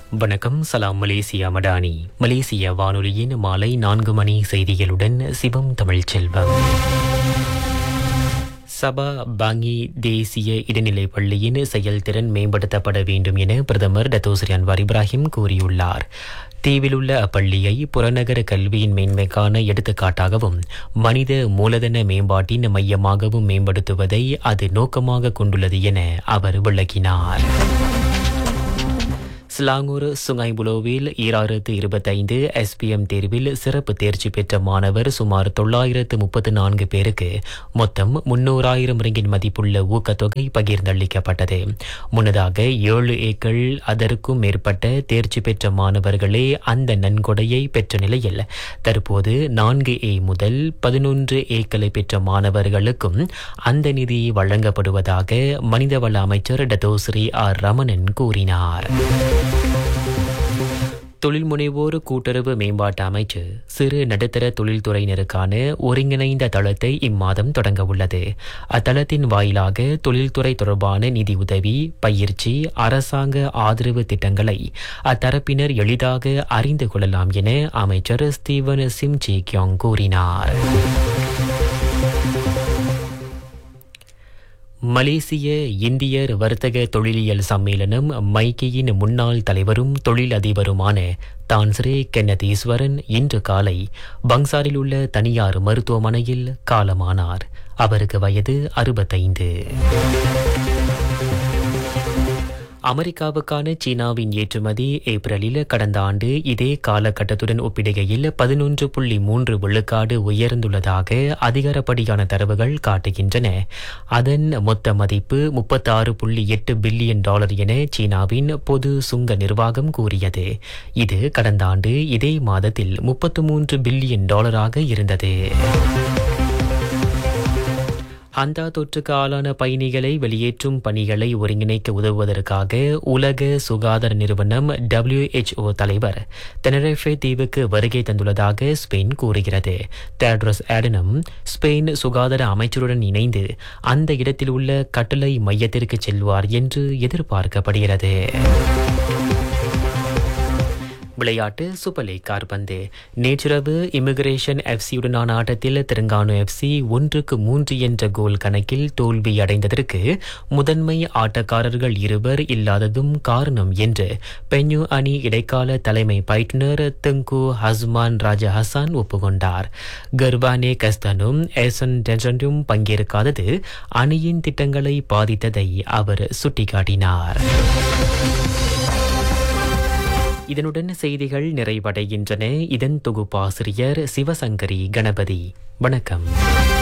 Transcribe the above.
வணக்கம் சலாம் மலேசியா மடானி மலேசிய வானொலியின் மாலை நான்கு மணி செய்திகளுடன் சிவம் தமிழ் செல்வம் சபா பாங்கி தேசிய இடைநிலை பள்ளியின் செயல்திறன் மேம்படுத்தப்பட வேண்டும் என பிரதமர் டத்தோஸ்ரீ அன்வார் இப்ராஹிம் கூறியுள்ளார் தீவிலுள்ள அப்பள்ளியை புறநகர கல்வியின் மேன்மைக்கான எடுத்துக்காட்டாகவும் மனித மூலதன மேம்பாட்டின் மையமாகவும் மேம்படுத்துவதை அது நோக்கமாக கொண்டுள்ளது என அவர் விளக்கினார் ஸ்லாங்கூர் சுங்கைபுலோவில் ஈராயிரத்து இருபத்தைந்து எஸ்பிஎம் தேர்வில் சிறப்பு தேர்ச்சி பெற்ற மாணவர் சுமார் தொள்ளாயிரத்து முப்பத்து நான்கு பேருக்கு மொத்தம் முன்னூறாயிரம் ரிங்கின் மதிப்புள்ள ஊக்கத்தொகை பகிர்ந்தளிக்கப்பட்டது முன்னதாக ஏழு ஏக்கள் அதற்கும் மேற்பட்ட தேர்ச்சி பெற்ற மாணவர்களே அந்த நன்கொடையை பெற்ற நிலையில் தற்போது நான்கு ஏ முதல் பதினொன்று ஏக்களை பெற்ற மாணவர்களுக்கும் அந்த நிதி வழங்கப்படுவதாக மனிதவள அமைச்சர் டத்தோஸ்ரீ ஆர் ரமணன் கூறினார் தொழில் முனைவோர் கூட்டுறவு மேம்பாட்டு அமைச்சு சிறு நடுத்தர தொழில்துறையினருக்கான ஒருங்கிணைந்த தளத்தை இம்மாதம் தொடங்க உள்ளது அத்தளத்தின் வாயிலாக தொழில்துறை தொடர்பான நிதி உதவி பயிற்சி அரசாங்க ஆதரவு திட்டங்களை அத்தரப்பினர் எளிதாக அறிந்து கொள்ளலாம் என அமைச்சர் ஸ்டீவன் சிம்ஜி கியோங் கூறினார் மலேசிய இந்தியர் வர்த்தக தொழிலியல் சம்மேளனம் மைக்கியின் முன்னாள் தலைவரும் தொழில் அதிபருமான தான்ஸ்ரே கென்னதீஸ்வரன் இன்று காலை பங்சாரில் உள்ள தனியார் மருத்துவமனையில் காலமானார் அவருக்கு வயது அறுபத்தைந்து அமெரிக்காவுக்கான சீனாவின் ஏற்றுமதி ஏப்ரலில் கடந்த ஆண்டு இதே காலகட்டத்துடன் ஒப்பிடுகையில் பதினொன்று புள்ளி மூன்று விழுக்காடு உயர்ந்துள்ளதாக அதிகாரப்படியான தரவுகள் காட்டுகின்றன அதன் மொத்த மதிப்பு முப்பத்தாறு புள்ளி எட்டு பில்லியன் டாலர் என சீனாவின் பொது சுங்க நிர்வாகம் கூறியது இது கடந்த ஆண்டு இதே மாதத்தில் முப்பத்து மூன்று பில்லியன் டாலராக இருந்தது அந்தா தொற்றுக்கு ஆளான பயணிகளை வெளியேற்றும் பணிகளை ஒருங்கிணைக்க உதவுவதற்காக உலக சுகாதார நிறுவனம் டபிள்யூஹெச்ஓ தலைவர் தெனரேஃபே தீவுக்கு வருகை தந்துள்ளதாக ஸ்பெயின் கூறுகிறது தேட்ரஸ் ஆடனம் ஸ்பெயின் சுகாதார அமைச்சருடன் இணைந்து அந்த இடத்தில் உள்ள கட்டளை மையத்திற்கு செல்வார் என்று எதிர்பார்க்கப்படுகிறது விளையாட்டு சூப்பர் லீக் கார்பந்து நேற்றிரவு இமிகிரேஷன் எஃப்சியுடனான ஆட்டத்தில் தெலுங்கானு எஃப்சி ஒன்றுக்கு மூன்று என்ற கோல் கணக்கில் தோல்வி அடைந்ததற்கு முதன்மை ஆட்டக்காரர்கள் இருவர் இல்லாததும் காரணம் என்று பென்யூ அணி இடைக்கால தலைமை பயிற்றுனர் தெங்கு ஹஸ்மான் ராஜா ஹசான் ஒப்புக்கொண்டார் கர்பானே கஸ்தனும் ஏசன் டென்சனும் பங்கேற்காதது அணியின் திட்டங்களை பாதித்ததை அவர் சுட்டிக்காட்டினார் இதனுடன் செய்திகள் நிறைவடைகின்றன இதன் தொகுப்பாசிரியர் சிவசங்கரி கணபதி வணக்கம்